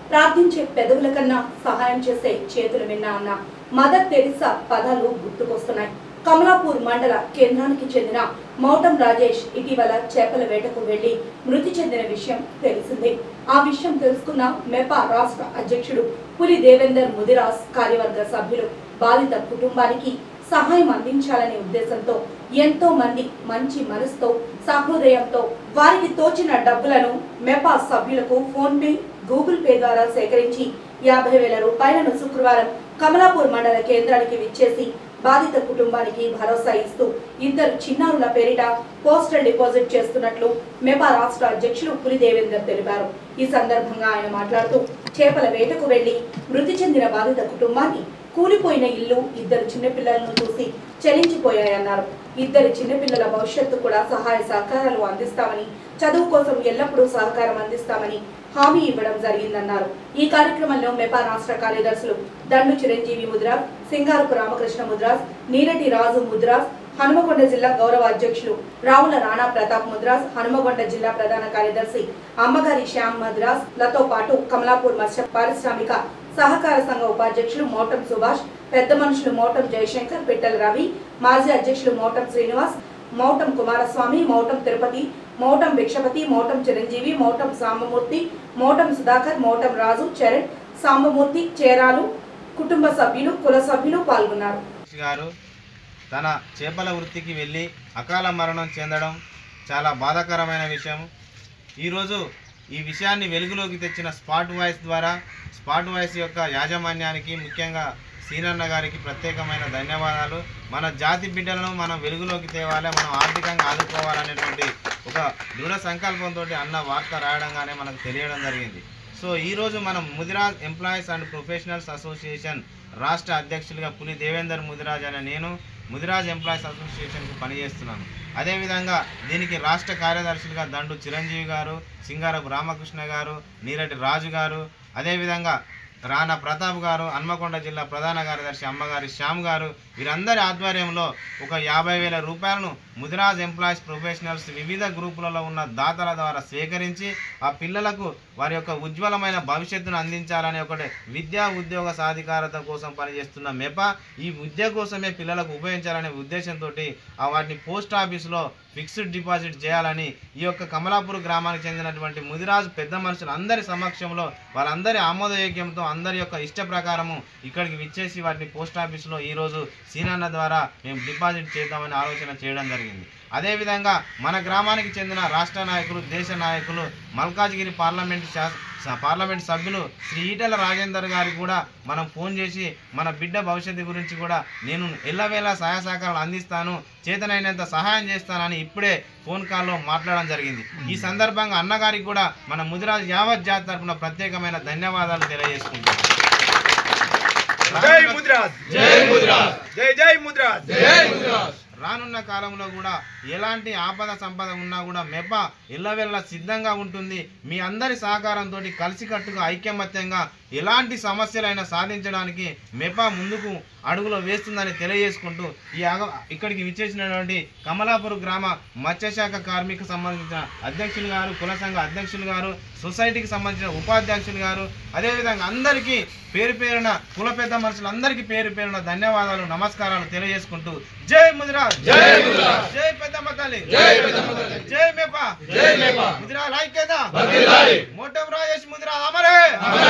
ప్రార్థించే పెదవుల కన్నా సహాయం చేసే చేతులు విన్నా అన్న మదర్ తెరిసా పదాలు గుర్తుకొస్తున్నాయి కమలాపూర్ మండల కేంద్రానికి చెందిన మౌటం రాజేష్ ఇటీవల చేపల వేటకు వెళ్లి మృతి చెందిన విషయం తెలిసిందే ఆ విషయం తెలుసుకున్న మెపా రాష్ట్ర అధ్యక్షుడు పులి దేవేందర్ ముదిరాస్ కార్యవర్గ సభ్యులు బాధిత కుటుంబానికి సహాయం అందించాలనే ఉద్దేశంతో ఎంతో మంది మంచి మనసుతో సహృదయంతో వారికి తోచిన డబ్బులను మెపా సభ్యులకు ఫోన్ పే గూగుల్ పే ద్వారా సేకరించి యాభై వేల రూపాయలను శుక్రవారం కమలాపూర్ మండల కేంద్రానికి విచ్చేసి బాధిత కుటుంబానికి భరోసా ఇస్తూ ఇద్దరు చిన్నారుల పేరిట పోస్టల్ డిపాజిట్ చేస్తున్నట్లు మెపా రాష్ట్ర అధ్యక్షులు పులి దేవేందర్ తెలిపారు ఈ సందర్భంగా ఆయన మాట్లాడుతూ చేపల వేటకు వెళ్లి మృతి చెందిన బాధిత కుటుంబాన్ని కూలిపోయిన ఇల్లు ఇద్దరు చిన్నపిల్లలను చూసి చలించిపోయాయన్నారు ఇద్దరు చిన్నపిల్లల భవిష్యత్తు కూడా సహాయ సహకారాలు అందిస్తామని చదువు కోసం ఎల్లప్పుడూ సహకారం అందిస్తామని హామీ ఇవ్వడం జరిగిందన్నారు ఈ కార్యక్రమంలో మెపా రాష్ట్ర కార్యదర్శులు దండు చిరంజీవి ముద్రాజ్ సింగారపు రామకృష్ణ ముద్రాజ్ నీరటి రాజు ముద్రాజ్ హనుమకొండ జిల్లా గౌరవ అధ్యక్షులు రావుల రాణా ప్రతాప్ ముద్రాజ్ హనుమకొండ జిల్లా ప్రధాన కార్యదర్శి అమ్మగారి శ్యామ్ మద్రాస్ లతో పాటు కమలాపూర్ మత్స్య పారిశ్రామిక సహకార సంఘ ఉపాధ్యక్షులు మోటం సుభాష్ పెద్ద మనుషులు మోటం జయశంకర్ పిట్టల రవి మాజీ అధ్యక్షులు మోటం శ్రీనివాస్ మౌటం కుమారస్వామి మౌటం తిరుపతి మౌటం భిక్షపతి మౌటం చిరంజీవి మౌటం సాంబమూర్తి మౌటం సుధాకర్ మౌటం రాజు చరణ్ సాంబమూర్తి చేరాలు కుటుంబ సభ్యులు కుల సభ్యులు పాల్గొన్నారు సురేష్ గారు తన చేపల వృత్తికి వెళ్ళి అకాల మరణం చెందడం చాలా బాధాకరమైన విషయం ఈరోజు ఈ విషయాన్ని వెలుగులోకి తెచ్చిన స్పాట్ వాయిస్ ద్వారా స్పాట్ వాయిస్ యొక్క యాజమాన్యానికి ముఖ్యంగా సీనన్న గారికి ప్రత్యేకమైన ధన్యవాదాలు మన జాతి బిడ్డలను మనం వెలుగులోకి తేవాలి మనం ఆర్థికంగా ఆదుకోవాలనేటువంటి ఒక దృఢ సంకల్పంతో అన్న వార్త రాయడంగానే మనకు తెలియడం జరిగింది సో ఈరోజు మనం Mudiraj employees and professionals association రాష్ట్ర అధ్యక్షులుగా పులి దేవేందర్ ముదిరాజ్ అనే నేను ముదిరాజ్ ఎంప్లాయీస్ అసోసియేషన్కి పనిచేస్తున్నాను అదేవిధంగా దీనికి రాష్ట్ర కార్యదర్శులుగా దండు చిరంజీవి గారు సింగారపు రామకృష్ణ గారు నీరటి రాజు గారు అదేవిధంగా రాణా ప్రతాప్ గారు హన్మకొండ జిల్లా ప్రధాన కార్యదర్శి అమ్మగారి శ్యామ్ గారు వీరందరి ఆధ్వర్యంలో ఒక యాభై వేల రూపాయలను ముదిరాజ్ ఎంప్లాయీస్ ప్రొఫెషనల్స్ వివిధ గ్రూపులలో ఉన్న దాతల ద్వారా సేకరించి ఆ పిల్లలకు వారి యొక్క ఉజ్వలమైన భవిష్యత్తును అందించాలనే ఒకటి విద్యా ఉద్యోగ సాధికారత కోసం పనిచేస్తున్న మెప ఈ విద్య కోసమే పిల్లలకు ఉపయోగించాలనే ఉద్దేశంతో ఆ వాటిని పోస్ట్ ఆఫీసులో ఫిక్స్డ్ డిపాజిట్ చేయాలని ఈ యొక్క కమలాపూర్ గ్రామానికి చెందినటువంటి ముదిరాజు పెద్ద మనుషులు అందరి సమక్షంలో వాళ్ళందరి ఆమోదయోగ్యంతో అందరి యొక్క ఇష్ట ప్రకారము ఇక్కడికి విచ్చేసి వాటిని పోస్ట్ ఆఫీసులో ఈరోజు సీనన్న ద్వారా మేము డిపాజిట్ చేద్దామని ఆలోచన చేయడం జరిగింది అదేవిధంగా మన గ్రామానికి చెందిన రాష్ట్ర నాయకులు దేశ నాయకులు మల్కాజ్గిరి పార్లమెంట్ శాస స- పార్లమెంట్ సభ్యులు శ్రీ ఈటెల రాజేందర్ గారికి కూడా మనం ఫోన్ చేసి మన బిడ్డ భవిష్యత్తు గురించి కూడా నేను ఎల్లవేళ సహాయ సహకారాలు అందిస్తాను చేతనైనంత సహాయం చేస్తానని ఇప్పుడే ఫోన్ కాల్లో మాట్లాడడం జరిగింది ఈ సందర్భంగా అన్నగారికి కూడా మన ముదిరాజ్ యావత్ జాతి తరపున ప్రత్యేకమైన ధన్యవాదాలు తెలియజేసుకుంటాం జై ముద్రాజ్ జై ముద్రాజ్ జై జై ముద్రాజ్ రానున్న కాలంలో కూడా ఎలాంటి ఆపద సంపద ఉన్నా కూడా మెప ఎల్లవెల్ల సిద్ధంగా ఉంటుంది మీ అందరి సహకారంతో కలిసికట్టుగా ఐక్యమత్యంగా ఎలాంటి సమస్యలైనా సాధించడానికి మెప ముందుకు అడుగులో వేస్తుందని తెలియజేసుకుంటూ ఈ అగ- ఇక్కడికి విచ్చేసినటువంటి కమలాపూర్ గ్రామ మత్స్యశాఖ కార్మిక సంబంధించిన అధ్యక్షులు గారు కుల సంఘ అధ్యక్షులు గారు సొసైటీకి సంబంధించిన ఉపాధ్యక్షులు గారు అదేవిధంగా అందరికీ పేరు పేరున కుల పెద్ద మనుషులందరికీ పేరు పేరున ధన్యవాదాలు నమస్కారాలు తెలియజేసుకుంటూ జై ముదిరాజ్ జై ముదిరాజ్ జై పెద్దమ్మ తల్లి జై పెద్దమ్మ తల్లి జై మేప జై మేప ముదిరాజ్ ఐక్యత మోటం రాజేష్ ముదిరాజ్ అమరే